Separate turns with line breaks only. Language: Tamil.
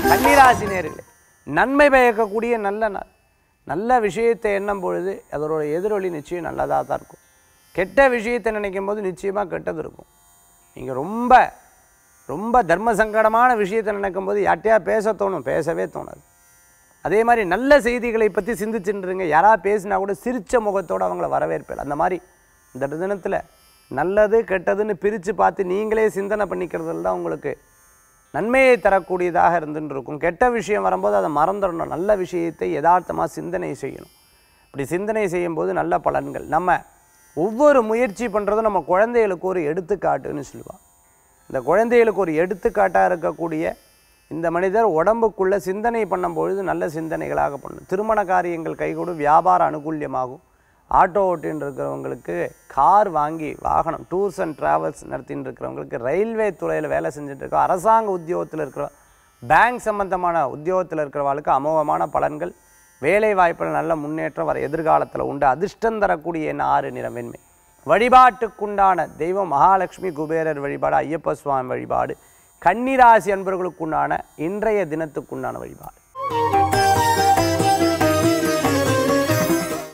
கன்னிராசி நேர்களே நன்மை பயக்கக்கூடிய நல்ல நாள் நல்ல விஷயத்தை எண்ணும் பொழுது அதோட எதிரொலி நிச்சயம் நல்லதாக தான் இருக்கும் கெட்ட விஷயத்தை நினைக்கும் போது நிச்சயமாக கெட்டது இருக்கும் நீங்கள் ரொம்ப ரொம்ப தர்ம சங்கடமான விஷயத்தை நினைக்கும் போது யார்ட்டையா பேச தோணும் பேசவே தோணாது அதே மாதிரி நல்ல செய்திகளை பற்றி சிந்திச்சுட்டுருங்க யாரா பேசினா கூட சிரிச்ச முகத்தோடு அவங்கள வரவேற்பேன் அந்த மாதிரி இந்த தினத்தில் நல்லது கெட்டதுன்னு பிரித்து பார்த்து நீங்களே சிந்தனை பண்ணிக்கிறதுல தான் உங்களுக்கு நன்மையை தரக்கூடியதாக இருந்துன்னு இருக்கும் கெட்ட விஷயம் வரும்போது அதை மறந்துடணும் நல்ல விஷயத்தை யதார்த்தமாக சிந்தனை செய்யணும் இப்படி சிந்தனை செய்யும்போது நல்ல பலன்கள் நம்ம ஒவ்வொரு முயற்சி பண்ணுறதும் நம்ம குழந்தைகளுக்கு ஒரு எடுத்துக்காட்டுன்னு சொல்லுவாள் இந்த குழந்தைகளுக்கு ஒரு எடுத்துக்காட்டாக இருக்கக்கூடிய இந்த மனிதர் உடம்புக்குள்ளே சிந்தனை பண்ணும்பொழுது நல்ல சிந்தனைகளாக பண்ணும் திருமண காரியங்கள் கைகூடும் வியாபார அனுகூல்யமாகும் ஆட்டோ ஓட்டின்னு இருக்கிறவங்களுக்கு கார் வாங்கி வாகனம் டூர்ஸ் அண்ட் ட்ராவல்ஸ் நடத்தின்னு இருக்கிறவங்களுக்கு ரயில்வே துறையில் வேலை செஞ்சுட்டு இருக்கோம் அரசாங்க உத்தியோகத்தில் இருக்கிற பேங்க் சம்பந்தமான உத்தியோகத்தில் இருக்கிறவங்களுக்கு அமோகமான பலன்கள் வேலை வாய்ப்பில் நல்ல முன்னேற்றம் வர எதிர்காலத்தில் உண்டு அதிர்ஷ்டம் தரக்கூடிய என் ஆறு நிறம் வெண்மை வழிபாட்டுக்குண்டான தெய்வம் மகாலட்சுமி குபேரர் வழிபாடு ஐயப்ப சுவாமி வழிபாடு கன்னிராசி அன்பர்களுக்குண்டான இன்றைய தினத்துக்குண்டான வழிபாடு